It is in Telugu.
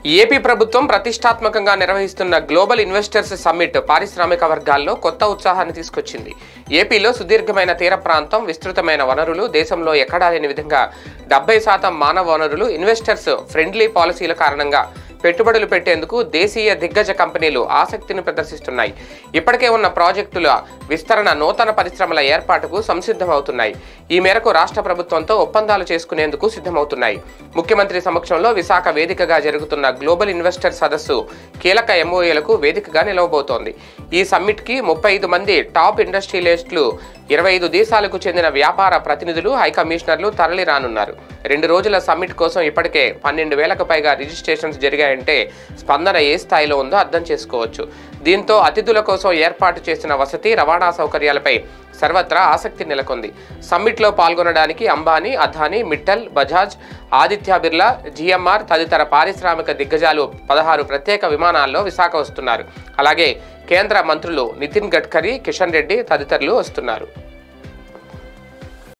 ఏపీ ప్రభుత్వం ప్రతిష్టాత్మకంగా నిర్వహిస్తున్న గ్లోబల్ ఇన్వెస్టర్స్ సమ్మిట్ పారిశ్రామిక వర్గాల్లో కొత్త ఉత్సాహాన్ని తీసుకొచ్చింది ఏపీలో సుదీర్ఘమైన తీర ప్రాంతం విస్తృతమైన వనరులు దేశంలో ఎక్కడా లేని విధంగా డెబ్బై శాతం మానవ వనరులు ఇన్వెస్టర్స్ ఫ్రెండ్లీ పాలసీల కారణంగా పెట్టుబడులు పెట్టేందుకు దేశీయ దిగ్గజ కంపెనీలు ఆసక్తిని ప్రదర్శిస్తున్నాయి ఇప్పటికే ఉన్న ప్రాజెక్టుల విస్తరణ నూతన పరిశ్రమల ఏర్పాటుకు సంసిద్ధమవుతున్నాయి ఈ మేరకు రాష్ట్ర ప్రభుత్వంతో ఒప్పందాలు చేసుకునేందుకు సిద్ధమవుతున్నాయి ముఖ్యమంత్రి సమక్షంలో విశాఖ వేదికగా జరుగుతున్న గ్లోబల్ ఇన్వెస్టర్ సదస్సు కీలక ఎంఓఏలకు వేదికగా నిలవబోతోంది ఈ సమ్మిట్కి ముప్పై ఐదు మంది టాప్ ఇండస్ట్రియలిస్టులు ఇరవై ఐదు దేశాలకు చెందిన వ్యాపార ప్రతినిధులు హైకమిషనర్లు తరలి రానున్నారు రెండు రోజుల సమ్మిట్ కోసం ఇప్పటికే పన్నెండు వేలకు పైగా రిజిస్ట్రేషన్స్ జరిగాయంటే స్పందన ఏ స్థాయిలో ఉందో అర్థం చేసుకోవచ్చు దీంతో అతిథుల కోసం ఏర్పాటు చేసిన వసతి రవాణా సౌకర్యాలపై సర్వత్రా ఆసక్తి నెలకొంది సమ్మిట్లో పాల్గొనడానికి అంబానీ అదానీ మిట్టల్ బజాజ్ ఆదిత్య బిర్లా జిఎంఆర్ తదితర పారిశ్రామిక దిగ్గజాలు పదహారు ప్రత్యేక విమానాల్లో విశాఖ వస్తున్నారు అలాగే కేంద్ర మంత్రులు నితిన్ గడ్కరీ కిషన్ రెడ్డి తదితరులు వస్తున్నారు